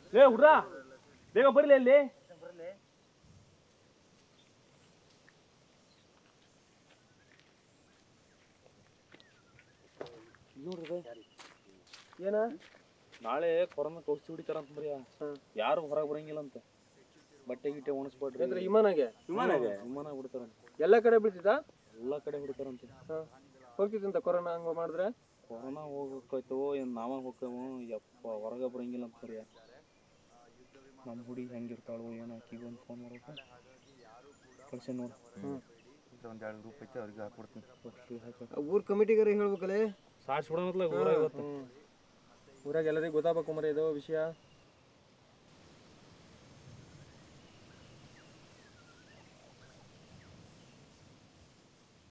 ಏ ಹುಡ್ರ ಬೇಗ ಬರ್ಲಿ ಅಲ್ಲಿ ಏನ ನಾಳೆ ಕೊರೋನಾ ಔಷಧಿ ಹೊಡಿತಾರಂತ ಮರಿಯ ಯಾರು ಹೊರಗೆ ಬರಂಗಿಲ್ಲ ಅಂತ ಬಟ್ಟೆ ಗಿಟ್ಟೆ ಒಣಸ್ಬೇಡ್ರಿ ಅಂದ್ರೆ ವಿಮಾನಾಗೆ ವಿಮಾನಾಗೆ ವಿಮಾನ ಬಿಡ್ತಾರಂತ ಎಲ್ಲ ಕಡೆ ಬೀಳ್ತಿದ್ದ ಎಲ್ಲ ಕಡೆ ಹೊಡಿತಾರಂತೆ ಹೋಗ್ತಿತ್ತಂತ ಕೊರೋನಾ ಹಂಗ ಮಾಡಿದ್ರೆ ಕೊರೋನಾ ಹೋಗಕ್ಕೈತವೋ ಏನು ನಾವ ಹೋಗ್ತೇವೋ ಯಪ್ಪ ಹೊರಗೆ ಬರಂಗಿಲ್ಲ ಅಂತ ಮರಿಯ ನಮ್ಮ ಹುಡುಗಿ ಹೆಂಗಿರ್ತಾಳೋ ಏನು ಆಕಿಗೆ ಒಂದು ಫೋನ್ ಮಾಡ್ಬೇಕು ಕಳ್ಸಿ ನೋಡಿ ಒಂದು ಎರಡು ಗ್ರೂಪ್ ಐತೆ ಅವ್ರಿಗೆ ಹಾಕ್ಬಿಡ್ತೀನಿ ಆ ಊರ್ ಕಮಿಟಿಗಾರ ಹೇಳ್ಬೇಕಲ್ಲೇ ಸಾಡ್ಸಿ ಬಿಡೋಮತ್ಲ ಊರ ಇವತ್ತು ಊರಾಗ ಎಲ್ಲರಿಗೂ ಗೊತ್ತಾಗಬೇಕು ಮರ ಇದು ವಿಷಯ